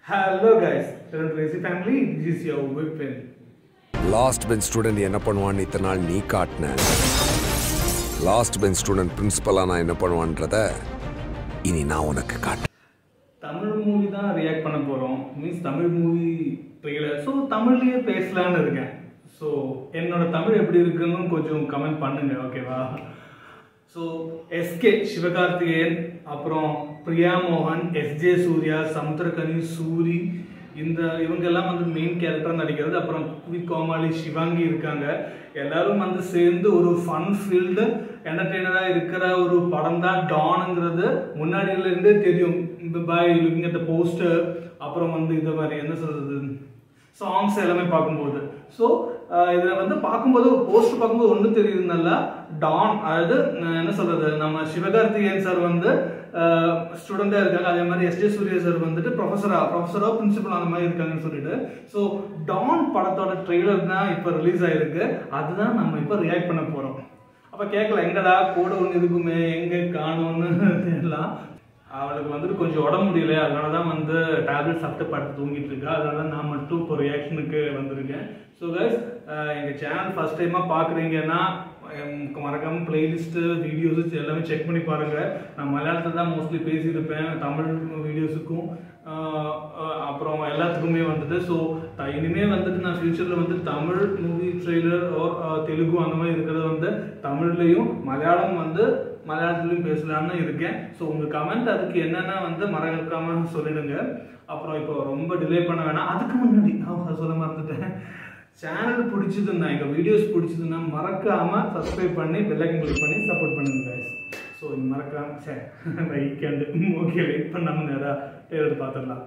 Hello guys, welcome to Lazy Family. This is your Vipin. Last bench student என்ன பண்ணுவான்னு இத்தனை நாள் நீ காட்டின லாஸ்ட் பெஞ்ச் ஸ்டூடெண்ட் பிரின்சிபலாக நான் என்ன பண்ணுவான்றத இனி நான் உனக்கு காட்டுறேன் தமிழ் மூவி தான் ரியாக்ட் பண்ண போகிறோம் means Tamil movie trailer so தமிழ்லேயே பேசலான்னு இருக்கேன் ஸோ என்னோட தமிழ் எப்படி இருக்குன்னு கொஞ்சம் கமெண்ட் பண்ணுங்க ஓகேவா ஸோ எஸ்கே சிவகார்த்திகேயன் அப்புறம் பிரியா மோகன் எஸ்ஜே சூர்யா சமுத்திரகனி சூரி இந்த இவங்க எல்லாம் வந்து மெயின் கேரக்டர் நடிக்கிறது அப்புறம் குவி கோமாளி சிவாங்கி இருக்காங்க எல்லாரும் வந்து சேர்ந்து ஒரு ஃபன் ஃபீல்டு என்டர்டெய்னராக இருக்கிற ஒரு படம் தான் டானுங்கிறது முன்னாடியில இருந்தே தெரியும் இந்த பாய் லுக்கிங் அட் போஸ்டர் அப்புறம் வந்து இந்த மாதிரி என்ன சொல்றது சாங்ஸ் எல்லாமே பார்க்கும்போது ஸோ இதில் வந்து பார்க்கும்போது ஒரு போஸ்ட் பார்க்கும்போது ஒன்றும் தெரியுது நல்லா டான் அதாவது அஹ், என்ன சொல்றது நம்ம சிவகார்த்திகேயன் சார் வந்து ஸ்டூடெண்டாக இருக்காங்க அதே மாதிரி எஸ்ஜே சூர்யா சார் வந்துட்டு ப்ரொஃபஸரா ப்ரொஃபஸரா பிரின்சிபல் அந்த மாதிரி இருக்காங்கன்னு சொல்லிட்டு ஸோ டான் படத்தோட ட்ரெய்லர் தான் இப்போ ரிலீஸ் ஆயிருக்கு அதுதான் நம்ம இப்போ ரியாக்ட் பண்ண போகிறோம் அப்போ கேட்கல எங்கடா கூட ஒன்று இருக்குமே எங்கே காணும்னு தெரியலாம் அவளுக்கு வந்துட்டு கொஞ்சம் உடம்பு முடியல அதனால தான் வந்து டேப்லெட் சாப்பிட்டு படுத்து தூங்கிட்டு இருக்கா அதனால தான் நான் மட்டும் இப்போ ரியாக்ஷனுக்கு வந்திருக்கேன் ஸோ கைஸ் எங்கள் சேனல் ஃபர்ஸ்ட் டைமாக பார்க்குறீங்கன்னா மறக்காம பிளேலிஸ்ட்டு வீடியோஸ் எல்லாமே செக் பண்ணி பாருங்க நான் மலையாளத்தில் தான் மோஸ்ட்லி பேசியிருப்பேன் தமிழ் வீடியோஸுக்கும் அப்புறம் எல்லாத்துக்குமே வந்துட்டு ஸோ இனிமேல் வந்துட்டு நான் ஃபியூச்சரில் வந்து Tamil movie trailer or Telugu அந்த மாதிரி இருக்கிறது வந்து தமிழ்லையும் மலையாளம் வந்து மலையாளத்துலையும் பேசலாம்னு இருக்கேன் ஸோ உங்கள் கமெண்ட் அதுக்கு என்னென்ன வந்து மறக்காம சொல்லிடுங்க அப்புறம் இப்போ ரொம்ப டிலே பண்ண வேணாம் அதுக்கு முன்னாடி நான் சொல்ல மறந்துட்டேன் சேனல் பிடிச்சதுன்னா எங்கள் வீடியோஸ் பிடிச்சதுன்னா மறக்காம சப்ஸ்கிரைப் பண்ணி பெல்லைக்கன் கிளிக் பண்ணி சப்போர்ட் பண்ணுங்க guys ஸோ மறக்காம சரி ரைட் ஓகே வெயிட் பண்ணாம நேராக டேலர் பார்த்துடலாம்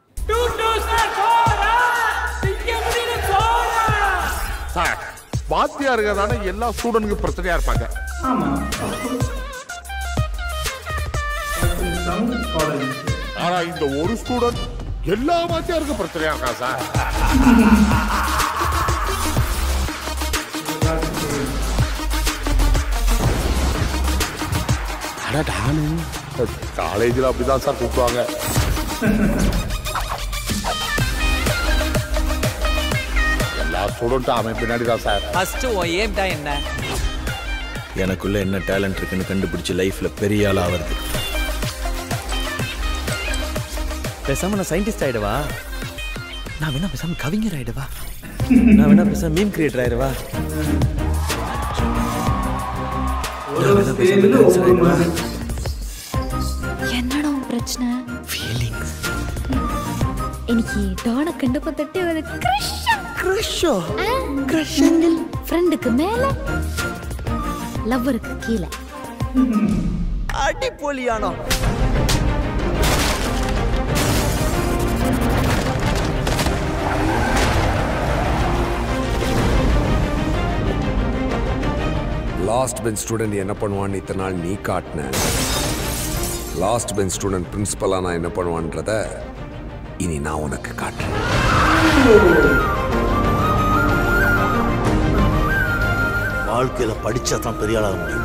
சார் வாத்தியாருங்க தானே எல்லா ஸ்டூடெண்ட்க்கு பிரச்சனையா இருப்பாங்க ஆமாம் காலேஜ் ஆனா இந்த ஒரு ஸ்டூடெண்ட் எல்லா வாத்தியாருக்கும் பிரச்சனையா இருக்கா சார் காலேஜில் அப்படிதான் சார் கூப்பிடுவாங்க எல்லா ஸ்டூடெண்ட்டும் அவன் பின்னாடி தான் சார் ஃபர்ஸ்ட் உன் ஏம்டா என்ன எனக்குள்ள என்ன டேலண்ட் இருக்குன்னு கண்டுபிடிச்சு லைஃப்ல பெரிய ஆள் ஆவறது பேசாம நான் சயின்டிஸ்ட் ஆயிடுவா நான் வேணா பேசாம கவிஞர் ஆயிடுவா நான் வேணா பேசாம மீம் கிரியேட்டர் ஆயிடுவா ஒரு ஸ்டேஜில் ஒவ்வொரு மாதிரி என்னடா உன் பிரச்சனை ஃபீலிங்ஸ் എനിക്ക് ഡോണ കണ്ടപ്പോ തൊട്ടേ ഒരു ക്രഷ് க்ரஷோ ഫ്രണ്ടുக்கு மேல லவ்வருக்கு கீழே அடிப்பொலியானோ லாஸ்ட் பெஞ்ச் ஸ்டூடெண்ட் என்ன பண்ணுவான்னு இத்தனை நாள் நீ காட்டின லாஸ்ட் பெஞ்ச் ஸ்டூடெண்ட் பிரின்சிபலாக நான் என்ன பண்ணுவான்றத இனி நான் உனக்கு காட்டுறேன் வாழ்க்கையில படிச்சா தான் பெரிய ஆளாக முடியும்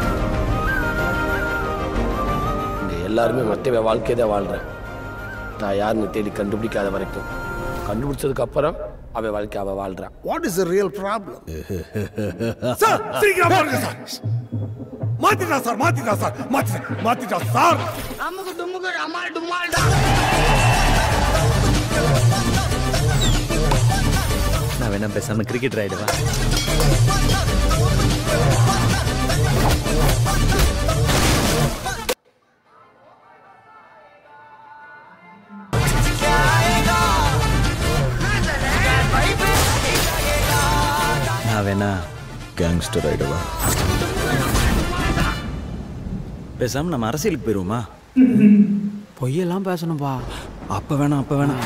இங்கே எல்லாருமே மற்றவ வாழ்க்கையை தான் வாழ்கிறேன் நான் யாருன்னு தேடி கண்டுபிடிக்காத வரைக்கும் கண்டுபிடிச்சதுக்கு அப்புறம் அவன் வாழ்க்கை அவள் வாழ்கிறான் what is real problem sir சீக்கிரம் பாருங்க சார் மாத்திட்டா சார் மாத்திட்டா சார் மாத்திட்டா மாத்திட்டா சார் நான் வேணா பேசாம கிரிக்கெட்டர் ஆயிடுவா நான் வேணா கேங்ஸ்டர் ஆயிடுவா பேசாம நம்ம அரசியலுக்கு போயிருவோமா பொய்யெல்லாம் பேசணும்பா அப்ப வேணாம் அப்ப வேணாம்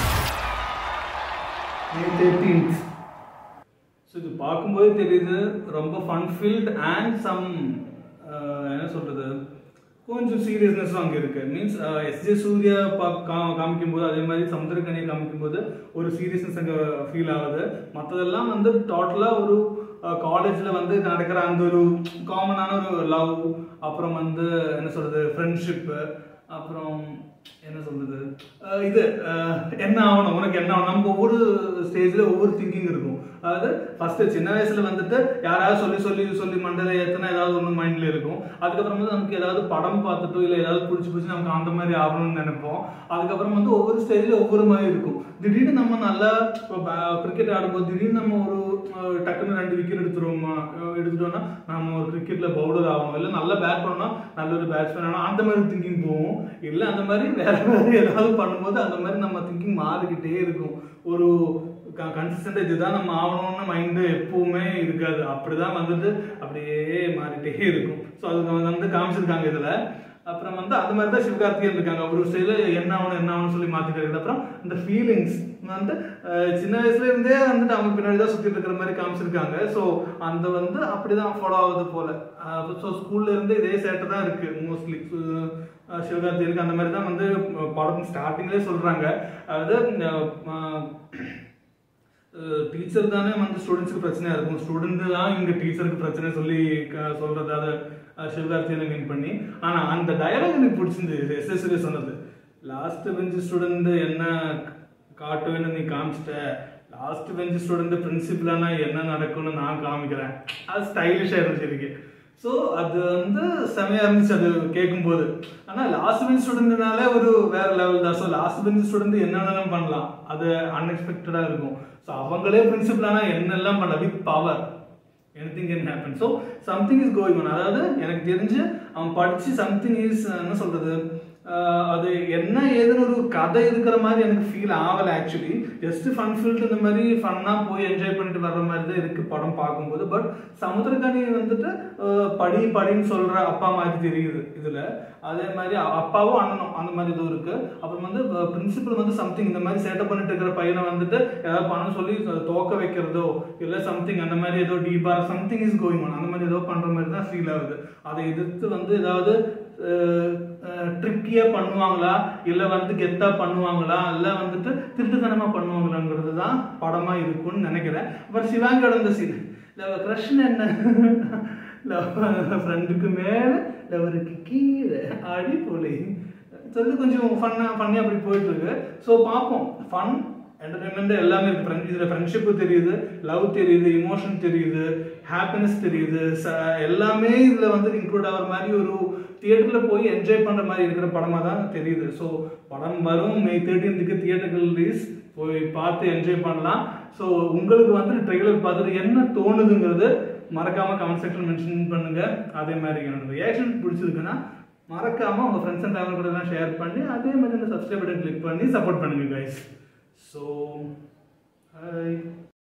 மே தேர்ட்டீன்த் ஸோ இது பார்க்கும்போது தெரியுது ரொம்ப ஃபன் ஃபீல்ட் அண்ட் சம் என்ன சொல்கிறது கொஞ்சம் சீரியஸ்னஸும் அங்கே இருக்குது மீன்ஸ் எஸ்ஜே சூர்யா பா கா காமிக்கும்போது அதே மாதிரி சமுத்திரக்கனியை காமிக்கும்போது ஒரு சீரியஸ்னஸ் அங்கே ஃபீல் ஆகுது மற்றதெல்லாம் வந்து டோட்டலாக ஒரு காலேஜில் வந்து நடக்கிற அந்த ஒரு காமனான ஒரு லவ் அப்புறம் வந்து என்ன சொல்கிறது ஃப்ரெண்ட்ஷிப்பு அப்புறம் என்ன சொல்றது அஹ் இது அஹ், என்ன ஆகணும் உனக்கு என்ன ஆகணும் நமக்கு ஒவ்வொரு ஸ்டேஜ்ல ஒவ்வொரு திங்கிங் இருக்கும் அதாவது ஃபர்ஸ்ட் சின்ன வயசுல வந்துட்டு யாராவது சொல்லி சொல்லி சொல்லி மண்டல ஏத்தனா ஏதாவது ஒன்று மைண்ட்ல இருக்கும் அதுக்கப்புறம் வந்து நமக்கு ஏதாவது படம் பார்த்துட்டோ இல்லை ஏதாவது பிடிச்சி பிடிச்சி நமக்கு அந்த மாதிரி ஆகணும்னு நினைப்போம் அதுக்கப்புறம் வந்து ஒவ்வொரு ஸ்டேஜ்ல ஒவ்வொரு மாதிரி இருக்கும் திடீர்னு நம்ம நல்லா கிரிக்கெட் ஆடும்போது திடீர்னு நம்ம ஒரு அஹ், டக்குன்னு ரெண்டு விக்கெட் எடுத்துருவோமா அஹ், எடுத்துட்டோம்னா நம்ம ஒரு கிரிக்கெட்ல பவுலர் ஆகணும் இல்லை நல்லா பேட் பண்ணோம்னா நல்ல ஒரு பேட்ஸ்மேன் ஆகணும் அந்த மாதிரி திங்கிங் போகும் இல்லை அந்த மாதிரி வேற வேற ஏதாவது பண்ணும்போது அந்த மாதிரி நம்ம திங்கிங் மாறிக்கிட்டே இருக்கும் ஒரு கன்சிஸ்டண்டா இதுதான் நம்ம ஆகணும்னு மைண்டு எப்பவுமே இருக்காது அப்படிதான் வந்துட்டு அப்படியே மாறிட்டே இருக்கும் ஸோ அது வந்து காமிச்சிருக்காங்க இதுல அப்புறம் வந்து அந்த மாதிரி தான் சிவகார்த்திகேயன் இருக்காங்க ஒரு ஸ்டைல என்ன ஆகணும் என்ன ஆகணும் சொல்லி மாத்திட்டு இருக்குது அப்புறம் இந்த ஃபீலிங்ஸ் வந்து அஹ், சின்ன வயசுல இருந்தே வந்துட்டு அவங்க பின்னாடி தான் சுத்திட்டு இருக்கிற மாதிரி காமிச்சிருக்காங்க ஸோ அந்த வந்து அப்படிதான் ஃபாலோ ஆகுது போல ஸோ ஸ்கூல்ல இருந்து இதே சேட்டை தான் இருக்கு மோஸ்ட்லி சிவகார்த்திகேயனுக்கு அந்த மாதிரி தான் வந்து படம் ஸ்டார்டிங்லேயே சொல்றாங்க அதாவது இந்த, அஹ், டீச்சர் தானே வந்து ஸ்டூடெண்ட்ஸ்க்கு பிரச்சனையா இருக்கும் ஸ்டூடெண்ட் தான் இங்க டீச்சருக்கு பிரச்சனை சொல்லி க- சொல்றது அதை சிவகார்த்தியனை மீன் பண்ணி ஆனா அந்த டயலாக் எனக்கு பிடிச்சிருந்தது எஸ்எஸ்சி சொன்னது லாஸ்ட் பெஞ்ச் ஸ்டூடெண்ட் என்ன காட்டுவேன்னு நீ காமிச்சிட்ட லாஸ்ட் பெஞ்ச் ஸ்டூடெண்ட் பிரின்சிபலானா என்ன நடக்கும்னு நான் காமிக்கிறேன் அது ஸ்டைலிஷா இருந்துச்சு எனக்கு ஸோ அது வந்து செமையா இருந்துச்சு அது கேட்கும்போது ஆனா லாஸ்ட் பெஞ்ச் ஸ்டூடெண்ட்னால ஒரு வேற லெவல் தான் ஸோ லாஸ்ட் பெஞ்ச் ஸ்டூடெண்ட் என்ன வேணாலும் பண்ணலாம் அது அன்எக்ஸ்பெக்டடா இருக்கும் ஸோ அவங்களே பிரின்சிபலானா என்னெல்லாம் பண்ணலாம் with power anything can happen so something is going on அதாவது எனக்கு தெரிஞ்சு அவன் படிச்சு சம்திங் இஸ் என்ன சொல்றது ஆஹ் அது என்ன ஏதுன்னு ஒரு கதை இருக்கிற மாதிரி எனக்கு ஃபீல் ஆகல ஆக்சுவலி ஜஸ்ட் ஃபன் ஃபீல்டு இந்த மாதிரி ஃபன்னா போய் என்ஜாய் பண்ணிட்டு வர்ற மாதிரி தான் இருக்கு படம் பார்க்கும்போது பட் சமுத்திரக்கனி வந்துட்டு ஆஹ் படி படின்னு சொல்ற அப்பா மாதிரி தெரியுது இதுல அதே மாதிரி அ- அப்பாவும் அண்ணனும் அந்த மாதிரி இதுவும் இருக்கு அப்புறம் வந்து பிரின்சிபல் வந்து சம்திங் இந்த மாதிரி சேட்டப் பண்ணிட்டு இருக்கிற பையனை வந்துட்டு ஏதாவது பணம் சொல்லி தோக்க வைக்கிறதோ இல்ல சம்திங் அந்த மாதிரி ஏதோ டீபார் சம்திங் இஸ் கோயிங் on அந்த மாதிரி ஏதோ பண்ற மாதிரி தான் ஃபீல் ஆகுது அதை எதிர்த்து வந்து ஏதாவது ட்ரிக்கியா பண்ணுவாங்களா இல்ல வந்து கெத்தா பண்ணுவாங்களா இல்ல வந்துட்டு திருட்டுத்தனமா பண்ணுவாங்களாங்கிறது தான் படமா இருக்கும்னு நினைக்கிறேன் அப்புறம் சிவாங்கியோட இந்த சீன் கிரஷ்ன் என்ன ஃப்ரெண்டுக்கு மேல லவருக்கு கீழே அடிப்பொலி சொல்லி கொஞ்சம் ஃபன்னா ஃபன்னி அப்படி போயிட்டு இருக்கு ஸோ பார்ப்போம் ஃபன் என்டர்டைன்மெண்ட் எல்லாமே இருக்கு ஃப்ரெண்ட் இதுல ஃப்ரெண்ட்ஷிப்பு தெரியுது லவ் தெரியுது இமோஷன் தெரியுது ஹாப்பினஸ் தெரியுது ச- எல்லாமே இதுல வந்து இன்க்ளூட் ஆகிற மாதிரி ஒரு தியேட்டர்ல போய் என்ஜாய் பண்ற மாதிரி இருக்கிற படமா தான் தெரியுது ஸோ படம் வரும் மே தேர்ட்டீன்த்துக்கு தியேட்டர்கள் ரிலீஸ் போய் பார்த்து என்ஜாய் பண்ணலாம் ஸோ உங்களுக்கு வந்து ட்ரெய்லர் பார்த்துட்டு என்ன தோணுதுங்கிறது மறக்காம கமெண்ட் செக்ஷன் மென்ஷன் பண்ணுங்க அதே மாதிரி என்னோட ரியாக்ஷன் பிடிச்சிருக்குன்னா மறக்காம உங்க ஃப்ரெண்ட்ஸ் அண்ட் ஃபேமிலி கூட எல்லாம் ஷேர் பண்ணி அதே மாதிரி இந்த சப்ஸ்கிரைப் பட்டன் கிளிக் பண்ணி சப்போர்ட் பண்ணுங்க கைஸ் ஸோ ஹாய்